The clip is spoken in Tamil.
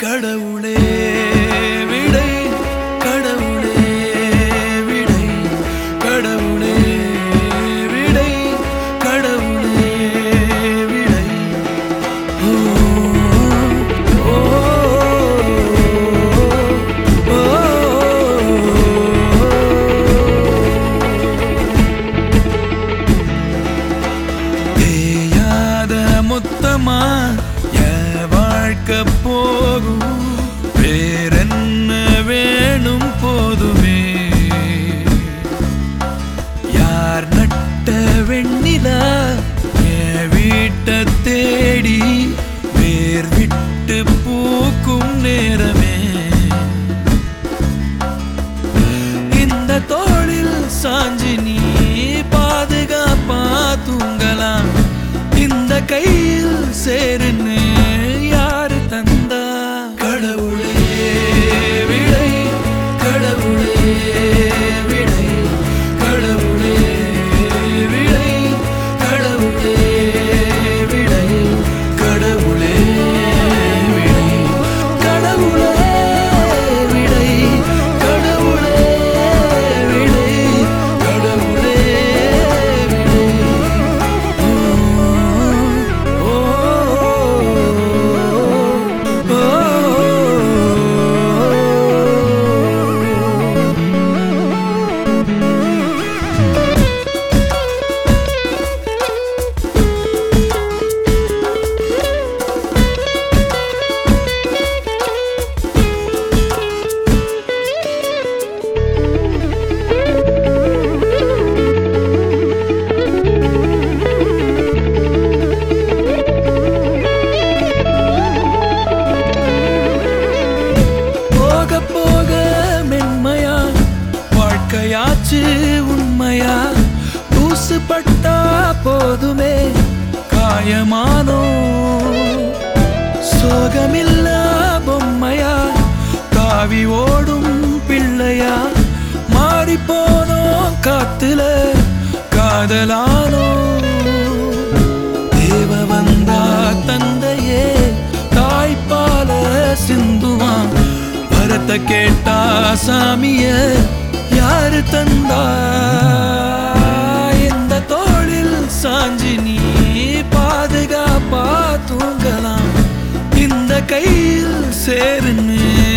கடவுளே விடை கடவுளே விடை கடவுளே விடை கடவுளே விடை ஓ ஓ தேயாத மொத்தமா என் வாழ்க்கை போகும் வேறென்ன வேணும் போதுமே யார் நட்ட வெண்ணிலா என் வீட்டை தேடி வேர் விட்டு பூக்கும் நேரமே இந்த தோளில் சாஞ்சி நீ பாதுகாப்பா தூங்கலாம் இந்த கையில் சேருன்னு யாரு தந்தா கடவுளே விடை கடவுளே விடை கடவுளே விடை கடவுளே விடை கடவுளே விடை கடவுளே விடை கடவுளே விடை கடவுளே விடை ஓ ஓ போக போக மென்மையா வாழ்க்கையாச்சு உண்மையா தூசு பட்டா போதுமே காயமானோ சோகமில்லா பொம்மையா தாவி ஓடும் பிள்ளையா மாறி போனோம் காத்துல காதலானோ தேவ வந்தா தந்தையே தாய்ப்பால சிந்துவான் வரத்தை கேட்டா சாமிய யாரு தந்தா இந்த தோளில் சாஞ்சி நீ பாதுகாப்பா தூங்கலாம் இந்த கையில் சேருன்னு